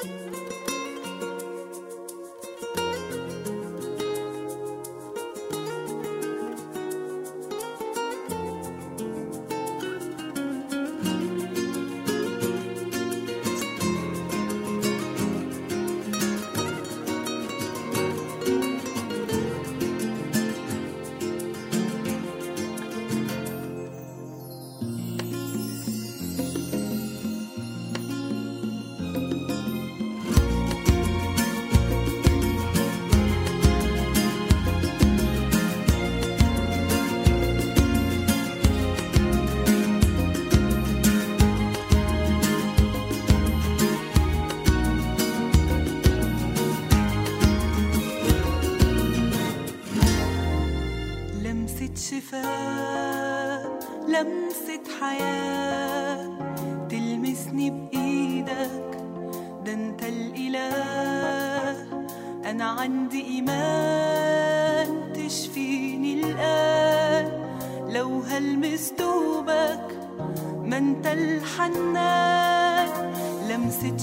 لمسة شفاء لمسة حياة تلمسني بإيدك ده انت الإله أنا عندي إيمان تشفيني الآن لو هلمس دوبك ما انت الحنان لمسة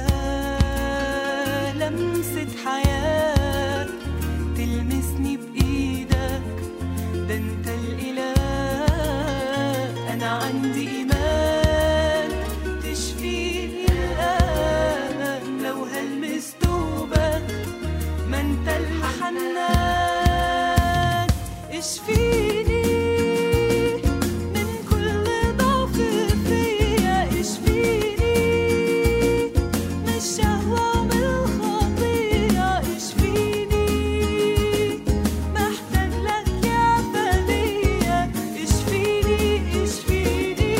شفاء لمسة حياة تلمسني بإيدك ده انت الإله أنا عندي إيمان تشفيني الآن لو هلمس دوبك ما انت الحنان اشفيني من كل ضعف فيا اشفيني من الشهوة ومن الخطية اشفيني محتاج لك يا فدية اشفيني اشفيني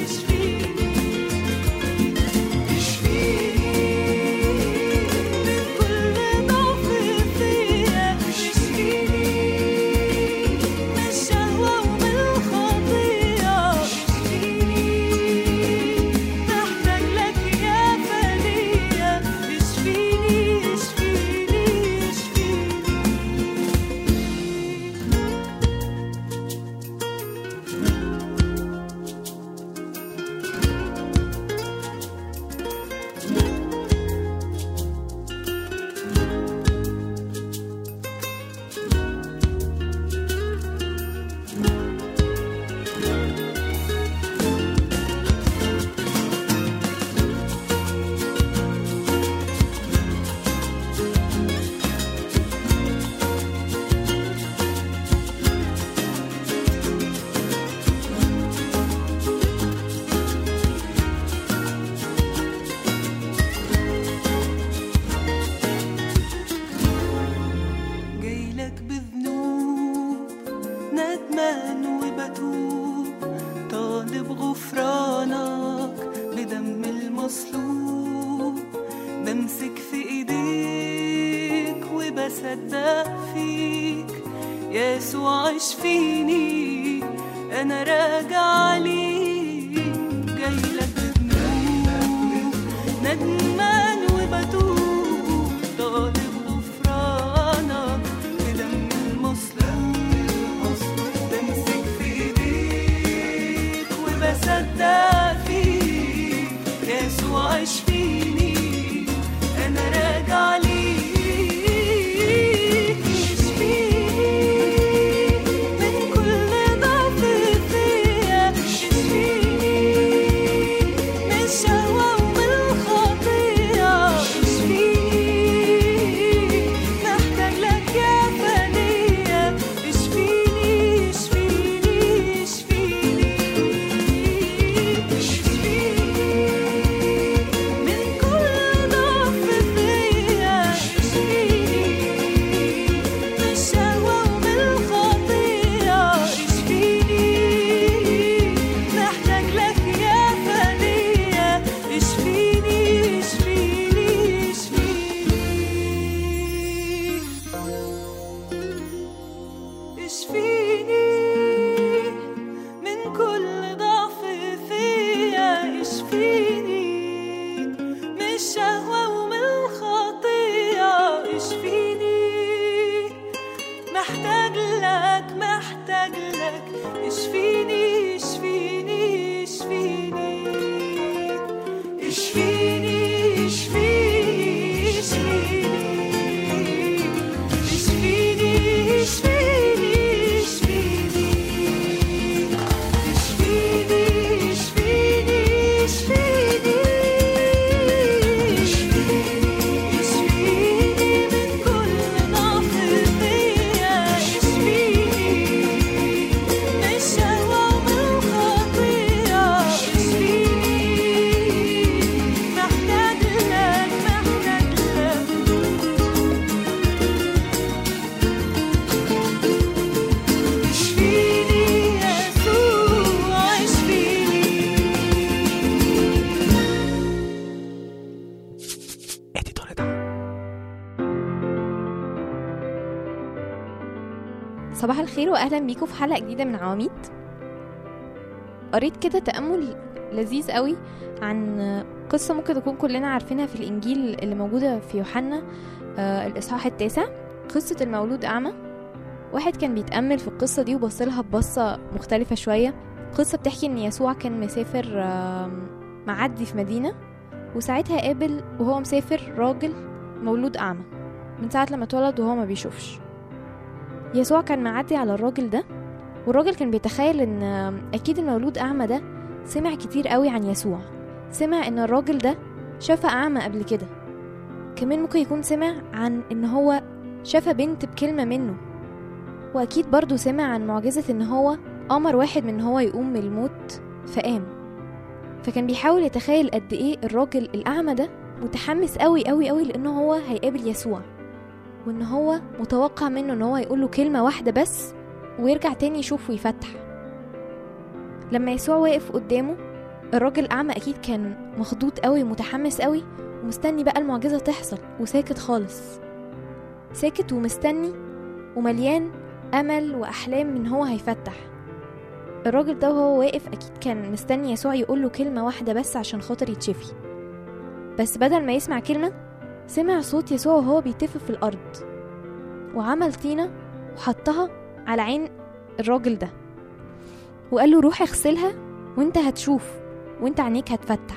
اشفيني اشفيني من كل ضعف فيا اشفيني من الشهوة ومن الخطية اشفيني محتاج لك يا فدية اشفيني اشفيني اشفيني جايلك بذنوب ندمان وبتوب طالب غفرانك بدم المصلوب بمسك في ايديك وبصدق فيك يسوع اشفيني انا راجع ليك جايلك بذنوب ندمان وبتوب طالب غفرانك بدم المصلوب بمسك في ايديك وبصدق فيك يسوع اشفيني انا راجع ليك اشفيني من كل ضعف فيا اشفيني من الشهوة ومن الخطية اشفيني محتاج لك يا فدية اشفيني اشفيني اشفيني اشفيني من كل ضعف فيا اشفيني من الشهوة ومن الخطية اشفيني محتاج لك يا فدية اشفيني اشفيني اشفيني اشفيني من كل ضعف فيا اشفيني من الشهوة ومن الخطية اشفيني محتاج لك محتاج لك اشفيني اشفيني اشفيني اشفيني اشفيني صباح الخير واهلا بيكم في حلقه جديده من عواميد قريت كده تامل لذيذ قوي عن قصه ممكن نكون كلنا عارفينها في الانجيل اللي موجوده في يوحنا آه، الاصحاح التاسع قصه المولود اعمى واحد كان بيتامل في القصه دي وبصلها ببصه مختلفه شويه قصه بتحكي ان يسوع كان مسافر آم، معدي في مدينه وساعتها قابل وهو مسافر راجل مولود اعمى من ساعه لما اتولد وهو ما بيشوفش يسوع كان معدي على الراجل ده والراجل كان بيتخيل ان اكيد المولود اعمى ده سمع كتير قوي عن يسوع سمع ان الراجل ده شاف اعمى قبل كده كمان ممكن يكون سمع عن ان هو شاف بنت بكلمة منه واكيد برضو سمع عن معجزة ان هو امر واحد من ان هو يقوم من الموت فقام فكان بيحاول يتخيل قد ايه الراجل الاعمى ده متحمس قوي قوي قوي لانه هو هيقابل يسوع وان هو متوقع منه ان هو يقول له كلمه واحده بس ويرجع تاني يشوف ويفتح لما يسوع واقف قدامه الراجل الاعمى اكيد كان مخضوض قوي ومتحمس قوي ومستني بقى المعجزه تحصل وساكت خالص ساكت ومستني ومليان امل واحلام ان هو هيفتح الراجل ده وهو واقف اكيد كان مستني يسوع يقول له كلمه واحده بس عشان خاطر يتشفي بس بدل ما يسمع كلمه سمع صوت يسوع وهو بيتف في الأرض وعمل طينة وحطها على عين الراجل ده وقال له روح اغسلها وانت هتشوف وانت عينيك هتفتح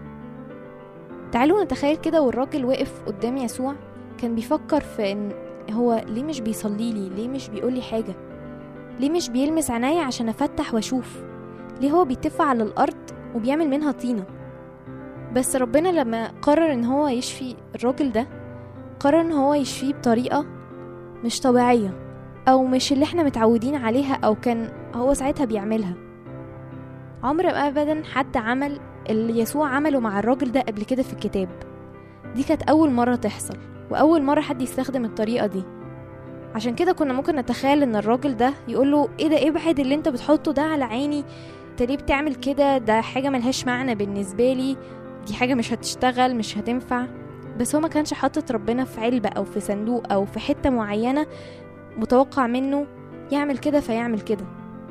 تعالوا نتخيل كده والراجل واقف قدام يسوع كان بيفكر في ان هو ليه مش بيصلي لي ليه مش بيقول لي حاجة ليه مش بيلمس عينيا عشان افتح واشوف ليه هو بيتف على الارض وبيعمل منها طينه بس ربنا لما قرر ان هو يشفي الراجل ده قرر ان هو يشفيه بطريقة مش طبيعية او مش اللي احنا متعودين عليها او كان هو ساعتها بيعملها عمر ما ابدا حد عمل اللي يسوع عمله مع الراجل ده قبل كده في الكتاب دي كانت اول مرة تحصل واول مرة حد يستخدم الطريقة دي عشان كده كنا ممكن نتخيل ان الراجل ده يقول له ايه ده ابعد اللي انت بتحطه ده على عيني انت ليه بتعمل كده ده حاجة ملهاش معنى بالنسبة لي دي حاجة مش هتشتغل مش هتنفع بس هو ما كانش حاطط ربنا في علبة أو في صندوق أو في حتة معينة متوقع منه يعمل كده فيعمل كده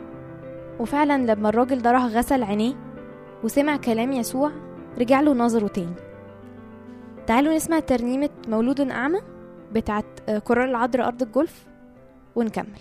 وفعلا لما الراجل ده راح غسل عينيه وسمع كلام يسوع رجع له نظره تاني تعالوا نسمع ترنيمة مولود أعمى بتاعت كورال العذراء أرض الجولف ونكمل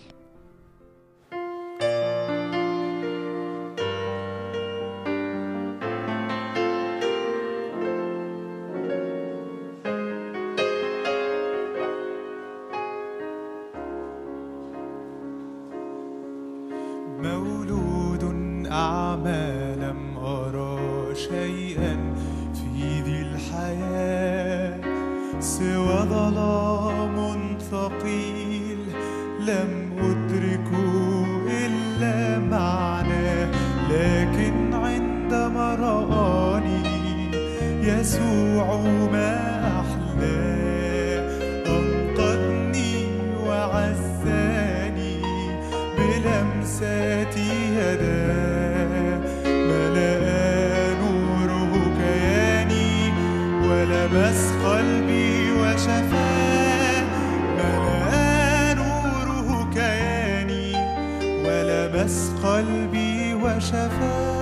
مولود أعمى لم أرى شيئا في ذي الحياة سوى ظلام ثقيل لم أدركه إلا معناه لكن عندما رآني يسوع ما أحلاه أنقذني وعزاني بلمسات يداه ملأ نوره كياني ولمس قلبي وشفاه ملأ نوره كياني ولمس قلبي وشفاه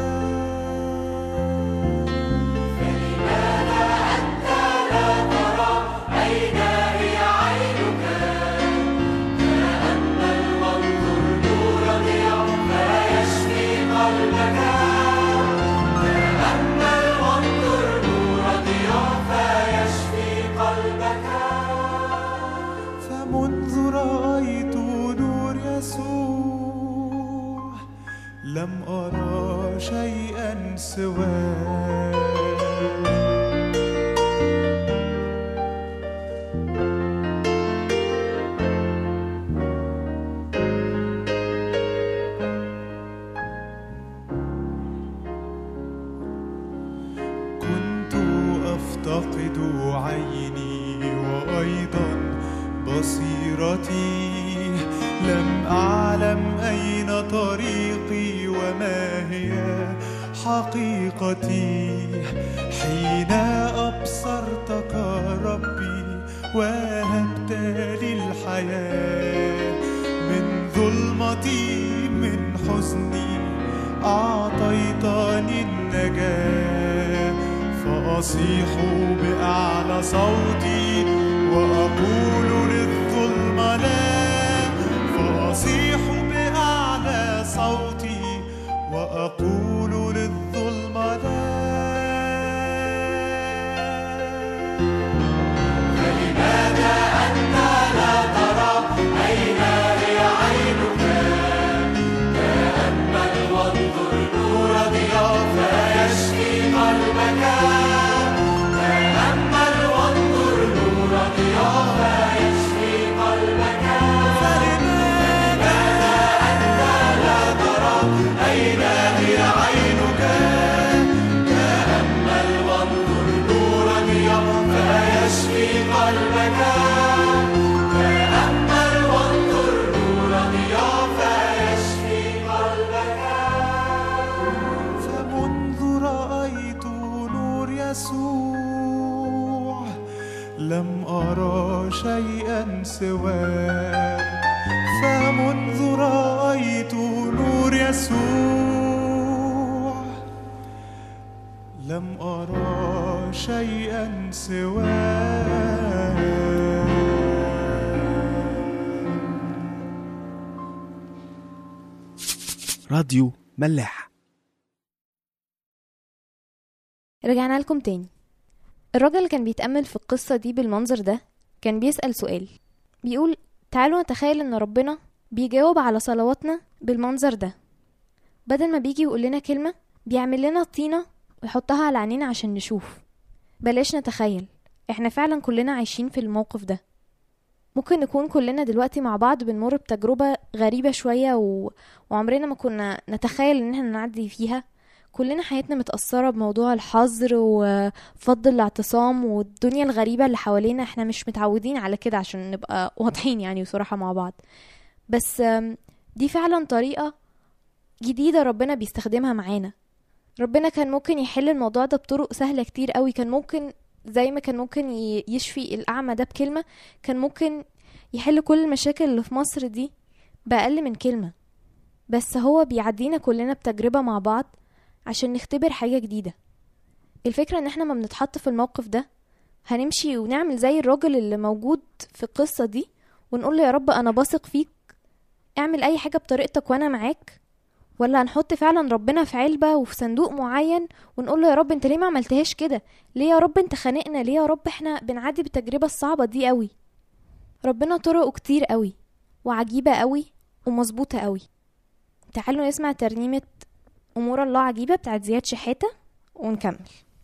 فمنذ رأيت نور يسوع لم أرى شيئا سواه كنت أفتقد عيني وأيضا بصيرتي لم أعلم أين طريقي وما هي حقيقتي حين أبصرتك ربي وهبت لي الحياة منذ الظلمة من حزني أعطيتني النجاة فأصيح بأعلى صوتي وأقول للظلمة لا فأصيح بأعلى صوتي وأقول للظلمة لا فمنذ رأيت نور يسوع لم أرى شيئا سواه فمنذ رأيت نور يسوع لم أرى شيئا سواه راديو ملاح رجعنا لكم تاني الراجل اللي كان بيتأمل في القصة دي بالمنظر ده كان بيسأل سؤال بيقول تعالوا نتخيل ان ربنا بيجاوب على صلواتنا بالمنظر ده بدل ما بيجي يقول لنا كلمة بيعمل لنا طينة ويحطها على عينينا عشان نشوف بلاش نتخيل احنا فعلا كلنا عايشين في الموقف ده ممكن نكون كلنا دلوقتي مع بعض بنمر بتجربة غريبة شوية و... وعمرنا ما كنا نتخيل ان احنا نعدي فيها كلنا حياتنا متأثرة بموضوع الحظر وفض الاعتصام والدنيا الغريبة اللي حوالينا احنا مش متعودين على كده عشان نبقى واضحين يعني وصراحة مع بعض بس آم، دي فعلا طريقة جديدة ربنا بيستخدمها معانا ربنا كان ممكن يحل الموضوع ده بطرق سهلة كتير قوي كان ممكن زي ما كان ممكن ي- يشفي الأعمى ده بكلمة كان ممكن يحل كل المشاكل اللي في مصر دي بأقل من كلمة بس هو بيعدينا كلنا بتجربة مع بعض عشان نختبر حاجة جديدة الفكرة ان احنا ما بنتحط في الموقف ده هنمشي ونعمل زي الراجل اللي موجود في القصة دي ونقول له يا رب انا بثق فيك اعمل اي حاجة بطريقتك وانا معاك ولا هنحط فعلا ربنا في علبة وفي صندوق معين ونقول له يا رب انت ليه ما عملتهاش كده ليه يا رب انت خانقنا ليه يا رب احنا بنعدي بالتجربة الصعبة دي قوي ربنا طرقه كتير قوي وعجيبة قوي ومظبوطة قوي تعالوا نسمع ترنيمة أمور الله عجيبة بتاعت زياد شحاتة ونكمل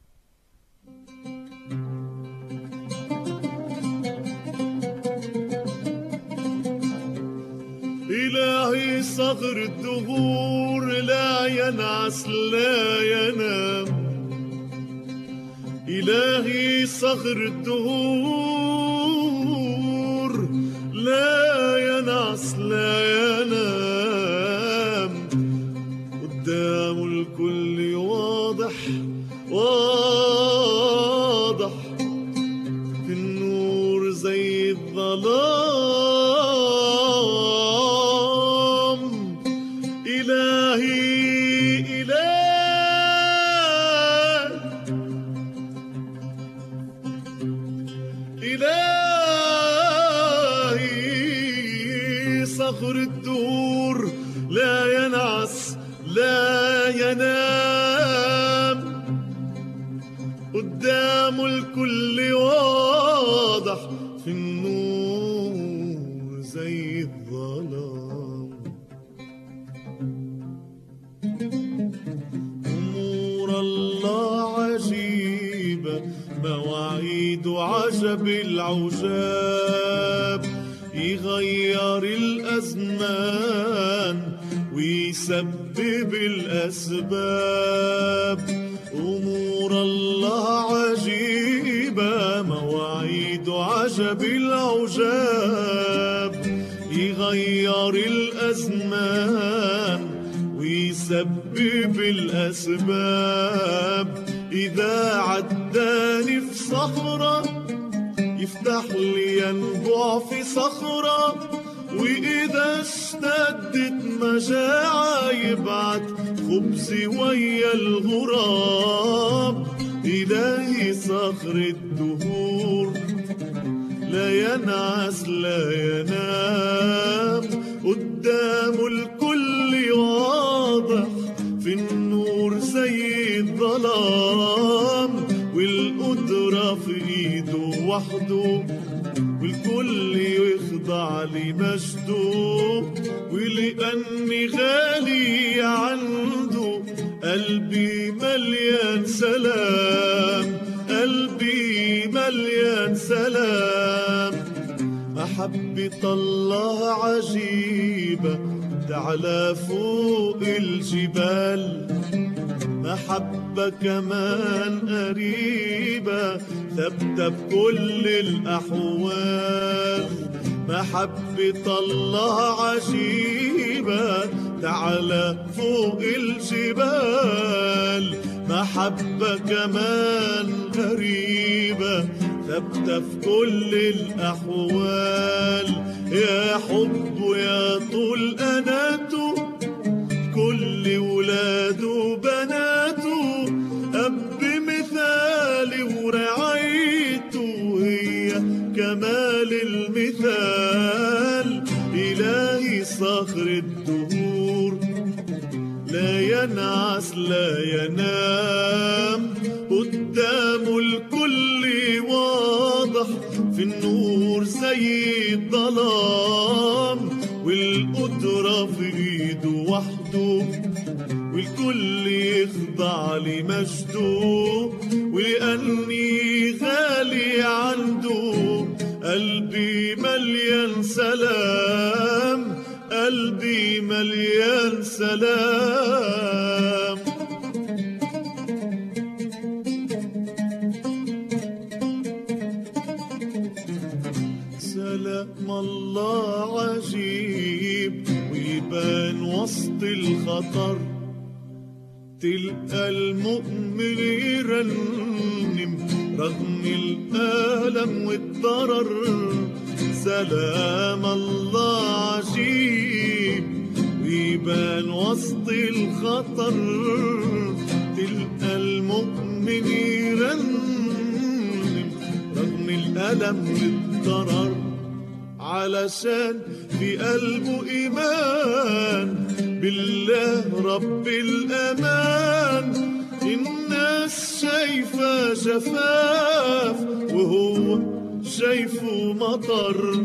إلهي صغر الدهور لا ينعس لا ينام إلهي صغر الدهور لا ينعس لا ينام قدام الكل واضح واضح في النور زي الظلام إلهي إله إلهي صخر الدور لا ينعس لا ينام قدام الكل واضح في النور زي الظلام أمور الله عجيبة مواعيد عجب العجاب يغير الأزمان ويسبب الأسباب أمور الله عجيبة مواعيد عجب العجاب يغير الأزمان ويسبب الأسباب إذا عداني في صخرة يفتح لي ينبع في صخرة وإذا اشتدت مجاعة يبعت خبزي ويا الغراب إلهي صخر الدهور لا ينعس لا ينام قدامه الكل واضح في النور زي الظلام والقدرة في ايده وحده والكل يخضع لمجده ولأني غالي عنده قلبي مليان سلام قلبي مليان سلام محبة الله عجيبة تعلى فوق الجبال محبة كمان قريبة ثابتة بكل الأحوال محبة الله عجيبة تعلى فوق الجبال محبة كمان غريبة ثابتة في كل الأحوال يا حب يا طول أناته كل ولاده وبناته أب مثالي ورعايته هي كمال المثال إلهي صخر الدهور لا ينعس لا ينام قدامه الكل واضح في النور زي الظلام والقدرة في ايده وحده والكل يخضع لمجده ولأني غالي عنده قلبي مليان سلام قلبي مليان سلام سلام الله عجيب ويبان وسط الخطر تلقى المؤمن يرنم رغم الألم والضرر سلام الله عجيب ويبان وسط الخطر تلقى المؤمن يرنم رغم الألم والضرر علشان في قلبه إيمان بالله رب الأمان الناس شايفة جفاف وهو شايفه مطر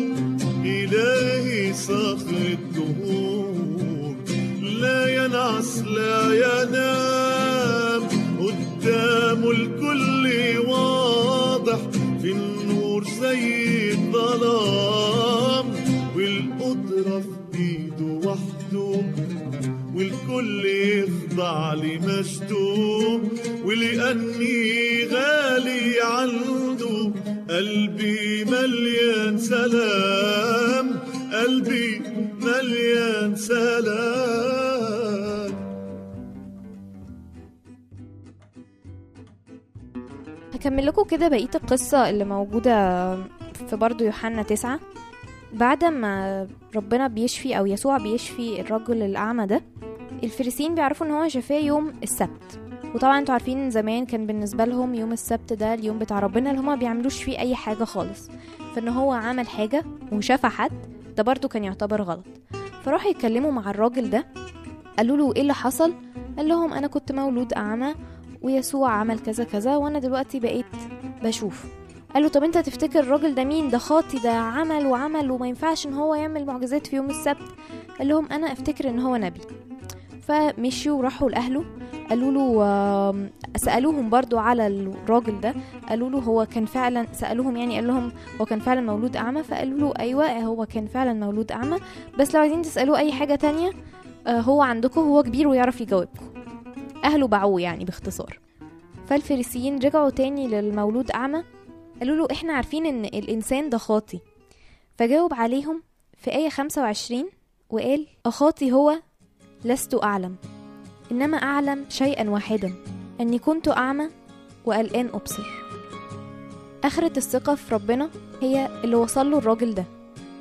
إلهي صخر الدهور لا ينعس لا ينام قدامه الكل واضح في النور زي الظلام والقدرة في ايده وحده والكل يخضع لمجده ولأني غالي عنده قلبي مليان سلام قلبي مليان سلام هكمل لكم كده بقية القصة اللي موجودة في برضو يوحنا تسعة بعد ما ربنا بيشفي أو يسوع بيشفي الرجل الأعمى ده الفريسيين بيعرفوا إن هو شفاه يوم السبت وطبعا انتوا عارفين زمان كان بالنسبة لهم يوم السبت ده اليوم بتاع ربنا اللي هما بيعملوش فيه أي حاجة خالص فإن هو عمل حاجة وشفى حد ده برضو كان يعتبر غلط فراحوا يتكلموا مع الراجل ده قالوا له ايه اللي حصل قال لهم انا كنت مولود اعمى ويسوع عمل كذا كذا وانا دلوقتي بقيت بشوف قالوا طب انت تفتكر الراجل ده مين ده خاطي ده عمل وعمل وما ينفعش ان هو يعمل معجزات في يوم السبت قال لهم انا افتكر ان هو نبي فمشيوا وراحوا لاهله قالوا له آم، سالوهم برضو على الراجل ده قالوا له هو كان فعلا سالوهم يعني قال لهم هو كان فعلا مولود اعمى فقالوا له ايوه هو كان فعلا مولود اعمى بس لو عايزين تسالوه اي حاجه تانية آه، هو عندكم هو كبير ويعرف يجاوبكم اهله باعوه يعني باختصار فالفريسيين رجعوا تاني للمولود اعمى قالوا له احنا عارفين ان الانسان ده خاطي فجاوب عليهم في آية 25 وقال أخاطي هو لست أعلم إنما أعلم شيئا واحدا أني كنت أعمى والآن أبصر آخرة الثقة في ربنا هي اللي وصل له الراجل ده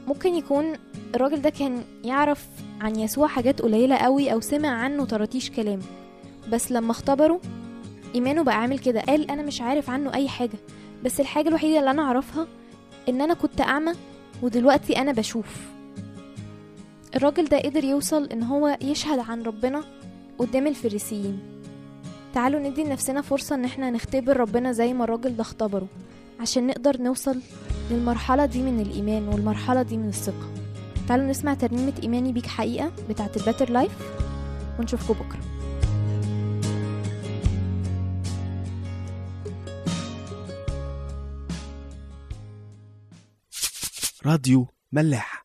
ممكن يكون الراجل ده كان يعرف عن يسوع حاجات قليلة قوي أو سمع عنه طرطيش كلام بس لما اختبره إيمانه بقى عامل كده قال أنا مش عارف عنه أي حاجة بس الحاجة الوحيدة اللي أنا أعرفها إن أنا كنت أعمى ودلوقتي أنا بشوف الراجل ده قدر يوصل إن هو يشهد عن ربنا قدام الفريسيين تعالوا ندي لنفسنا فرصة إن احنا نختبر ربنا زي ما الراجل ده اختبره عشان نقدر نوصل للمرحلة دي من الإيمان والمرحلة دي من الثقة تعالوا نسمع ترنيمة إيماني بيك حقيقة بتاعت الباتر لايف ونشوفكم بكرة راديو ملاح